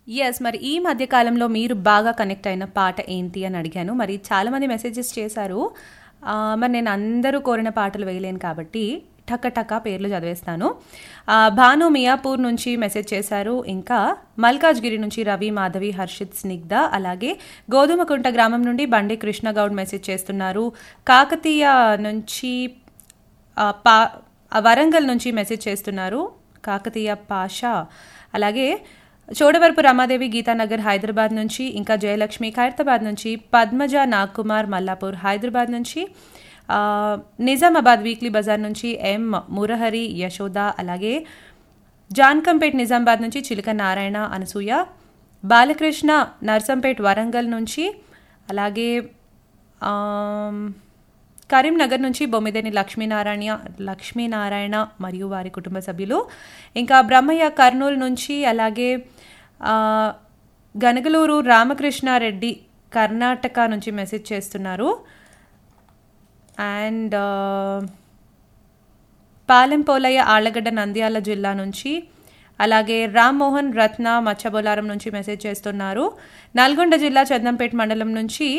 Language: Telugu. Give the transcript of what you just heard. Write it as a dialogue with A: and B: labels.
A: యెస్. మరి ఈ మధ్య కాలంలో మీరు బాగా కనెక్ట్ అయిన పాట ఏంటి అని అడిగాను. మరి చాలామంది మెసేజెస్ చేశారు. ఆహ్, మరి నేను అందరూ కోరిన పాటలు వేయలేను కాబట్టి టక టక పేర్లు చదివేస్తాను. ఆహ్, భాను మియాపూర్ నుంచి మెసేజ్ చేశారు. ఇంకా మల్కాజ్గిరి నుంచి రవి, మాధవి, హర్షిత్, స్నిగ్ధ అలాగే గోధుమకుంట గ్రామం నుండి బండి కృష్ణగౌడ్ మెసేజ్ చేస్తున్నారు. కాకతీయ నుంచి ఆహ్, పా వరంగల్ నుంచి మెసేజ్ చేస్తున్నారు. కాకతీయ పాషా అలాగే చోడవరపు రమాదేవి గీతానగర్ హైదరాబాద్ నుంచి ఇంకా జయలక్ష్మి ఖైరతాబాద్ నుంచి పద్మజ నాగ్కుమార్ మల్లాపూర్ హైదరాబాద్ నుంచి ఆహ్, నిజామాబాద్ వీక్లీ బజార్ నుంచి ఎం మురహరి యశోద అలాగే జాన్కంపేట్ నిజామాబాద్ నుంచి చిలుక నారాయణ అనసూయ బాలకృష్ణ నర్సంపేట్ వరంగల్ నుంచి అలాగే ఆమ్, కరీంనగర్ నుంచి బొమ్మిదేని లక్ష్మీనారాయణ లక్ష్మీనారాయణ మరియు వారి కుటుంబ సభ్యులు ఇంకా బ్రహ్మయ్య కర్నూలు నుంచి అలాగే ఆ, గనగలూరు రామకృష్ణారెడ్డి కర్ణాటక నుంచి మెసేజ్ చేస్తున్నారు అండ్ పాలెం పోలయ్య ఆళ్లగడ్డ నంద్యాల జిల్లా నుంచి అలాగే రామ్మోహన్ రత్న మచ్చబొలారం నుంచి మెసేజ్ చేస్తున్నారు నల్గొండ జిల్లా చందంపేట మండలం నుంచి